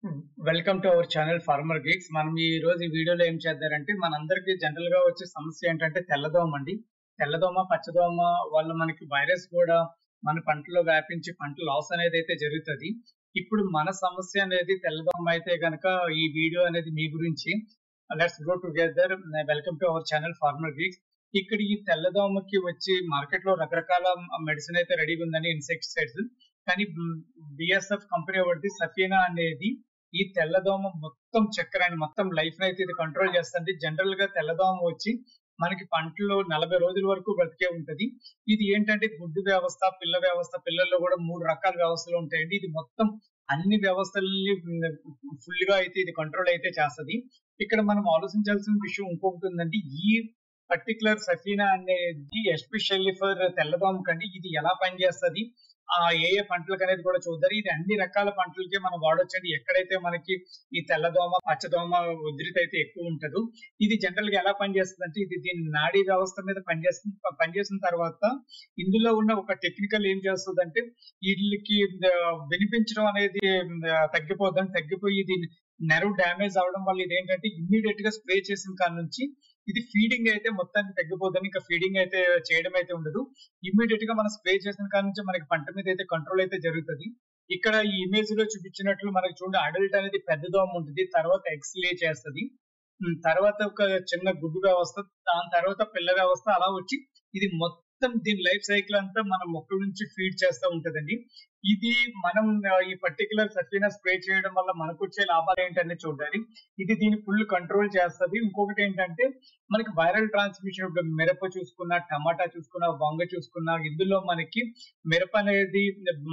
welcome to our channel farmer geeks మనం ఈ రోజు ఈ వీడియోలో ఏం చేద్దారంటే మనందరికి జనరల్ గా వచ్చే సమస్య ఏంటంటే తెల్లదోమ అండి తెల్లదోమ పచ్చదోమ వల్ల మనకి వైరస్ కూడా మన పంటలో వ్యాపించి పంట లాస్ అనేది అయితే జరుగుతుంది ఇప్పుడు మన సమస్య అనేది తెల్లదోమ అయితే గనక ఈ వీడియో అనేది మీ గురించి let's go together welcome to our channel farmer geeks ఇక్కడ ఈ తెల్లదోమకి వచ్చి మార్కెట్ లో రకరకాల మెడిసిన్ అయితే రెడీగా ఉందని ఇన్సెక్టిసైడ్స్ కానీ బిఎస్ఎఫ్ కంపెనీ ఒకటి సఫీనా అనేది ఈ తెల్లదోమ మొత్తం చక్రాన్ని మొత్తం లైఫ్ అయితే ఇది కంట్రోల్ చేస్తుంది జనరల్ గా తెల్లదోమ వచ్చి మనకి పంటలో నలభై రోజుల వరకు బ్రతికే ఉంటది ఇది ఏంటంటే గుడ్డు వ్యవస్థ పిల్ల వ్యవస్థ పిల్లల్లో కూడా మూడు రకాల వ్యవస్థలు ఉంటాయండి ఇది మొత్తం అన్ని వ్యవస్థల్ని ఫుల్ గా అయితే ఇది కంట్రోల్ అయితే చేస్తది ఇక్కడ మనం ఆలోచించాల్సిన విషయం ఇంకొకటి ఉందండి ఈ పర్టికులర్ సఫీనా అనేది ఎస్పెషల్లీ ఫర్ తెల్లదోమ కండి ఇది ఎలా పనిచేస్తుంది ఆ ఏ ఏ పంటలకు అనేది కూడా చూద్దారు ఇది అన్ని రకాల పంటలకి మనం వాడొచ్చండి ఎక్కడైతే మనకి ఈ తెల్లదోమ పచ్చదోమ ఉధృతి అయితే ఎక్కువ ఉంటుందో ఇది జనరల్ గా ఎలా పనిచేస్తుంది అంటే ఇది దీని నాడీ వ్యవస్థ మీద పనిచేస్తుంది పనిచేసిన తర్వాత ఇందులో ఉన్న ఒక టెక్నికల్ ఏం చేస్తుంది అంటే వీటికి వినిపించడం అనేది తగ్గిపోద్దని తగ్గిపోయి ఇది నెర్వ్ డ్యామేజ్ అవడం వల్ల ఇది ఏంటంటే ఇమ్మీడియట్ గా స్ప్రే చేసిన కాడ నుంచి ఇది ఫీడింగ్ అయితే మొత్తానికి తగ్గిపోతుంది ఇంకా ఫీడింగ్ అయితే చేయడం అయితే ఉండదు ఇమ్మీడియట్ గా మనం స్ప్రే చేసిన కాడ నుంచి మనకి పంట మీద అయితే కంట్రోల్ అయితే జరుగుతుంది ఇక్కడ ఈ ఇమేజ్ లో చూపించినట్లు మనకి చూడండి అడల్ట్ అనేది పెద్ద దోమ ఉంటుంది తర్వాత ఎగ్స్ లే చేస్తుంది తర్వాత ఒక చిన్న గుడ్డు వ్యవస్థ దాని తర్వాత పిల్ల వ్యవస్థ అలా వచ్చి ఇది మొత్తం దీని లైఫ్ సైకిల్ అంతా మన మొక్క నుంచి ఫీడ్ చేస్తూ ఉంటదండి ఇది మనం ఈ పర్టికులర్ సఫీనా స్ప్రే చేయడం వల్ల మనకు వచ్చే లాభాలు ఏంటనే చూడాలి ఇది దీన్ని ఫుల్ కంట్రోల్ చేస్తుంది ఇంకొకటి ఏంటంటే మనకి వైరల్ ట్రాన్స్మిషన్ ఇప్పుడు మిరప చూసుకున్నా టమాటా చూసుకున్నా వంగ చూసుకున్నా ఇందులో మనకి మిరప అనేది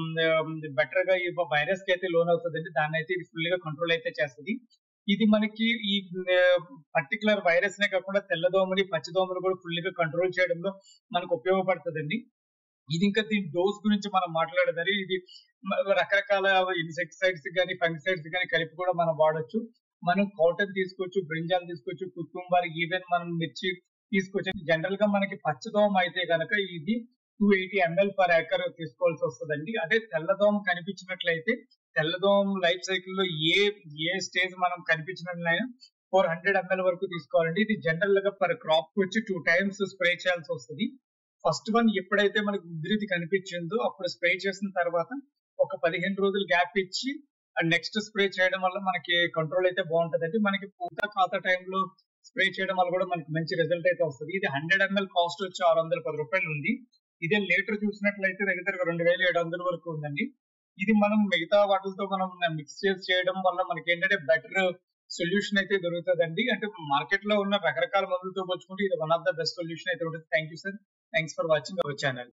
బెటర్ గా ఈ వైరస్ కి అయితే లోన్ అవుతుందండి దాన్ని అయితే ఇది ఫుల్ గా కంట్రోల్ అయితే చేస్తుంది ఇది మనకి ఈ పర్టికులర్ వైరస్ నే కాకుండా తెల్లదోమని పచ్చదోమని కూడా ఫుల్ గా కంట్రోల్ చేయడంలో మనకు ఉపయోగపడుతుందండి ఇది ఇంకా దీని డోస్ గురించి మనం మాట్లాడదారి ఇది రకరకాల ఇన్సెక్టిసైడ్స్ కానీ ఫంగిసైడ్స్ కానీ కలిపి కూడా మనం వాడచ్చు మనం కాటన్ తీసుకోవచ్చు బ్రింజాల్ తీసుకోవచ్చు కుకుంబర్ ఈవెన్ మనం మిర్చి తీసుకోవచ్చు జనరల్ గా మనకి పచ్చదోమ అయితే కనుక ఇది two eighty ML per acre తీసుకోవాల్సి వస్తుందండి అదే తెల్లదోమ కనిపించినట్లయితే తెల్లదోమ లైఫ్ సైకిల్ లో ఏ ఏ స్టేజ్ మనం కనిపించినట్లయినా ఫోర్ హండ్రెడ్ ఎంఎల్ వరకు తీసుకోవాలండి ఇది జనరల్ గా పర్ క్రాప్ వచ్చి టూ టైమ్స్ స్ప్రే చేయాల్సి వస్తుంది ఫస్ట్ వన్ ఎప్పుడైతే మనకి ఉధృతి కనిపించిందో అప్పుడు స్ప్రే చేసిన తర్వాత ఒక పదిహేను రోజులు గ్యాప్ ఇచ్చి నెక్స్ట్ స్ప్రే చేయడం వల్ల మనకి కంట్రోల్ అయితే బాగుంటదండి మనకి పూత ఖాతా టైంలో స్ప్రే చేయడం వల్ల కూడా మనకి మంచి రిజల్ట్ అయితే వస్తుంది ఇది హండ్రెడ్ ఎంఎల్ కాస్ట్ వచ్చి ఆరు వందల పది రూపాయలు ఉంది ఇదే లీటర్ చూసినట్లయితే దగ్గర రెండు వేల ఏడు వందల వరకు ఉందండి ఇది మనం మిగతా వాటితో మనం మిక్స్ చేసి చేయడం వల్ల మనకి ఏంటంటే బెటర్ సొల్యూషన్ అయితే దొరుకుతుందండి అంటే మార్కెట్ లో ఉన్న రకరకాల మందులతో పోల్చుకుంటే ఇది one of the best solution అయితే ఉంటుంది thank you sir thanks for watching our channel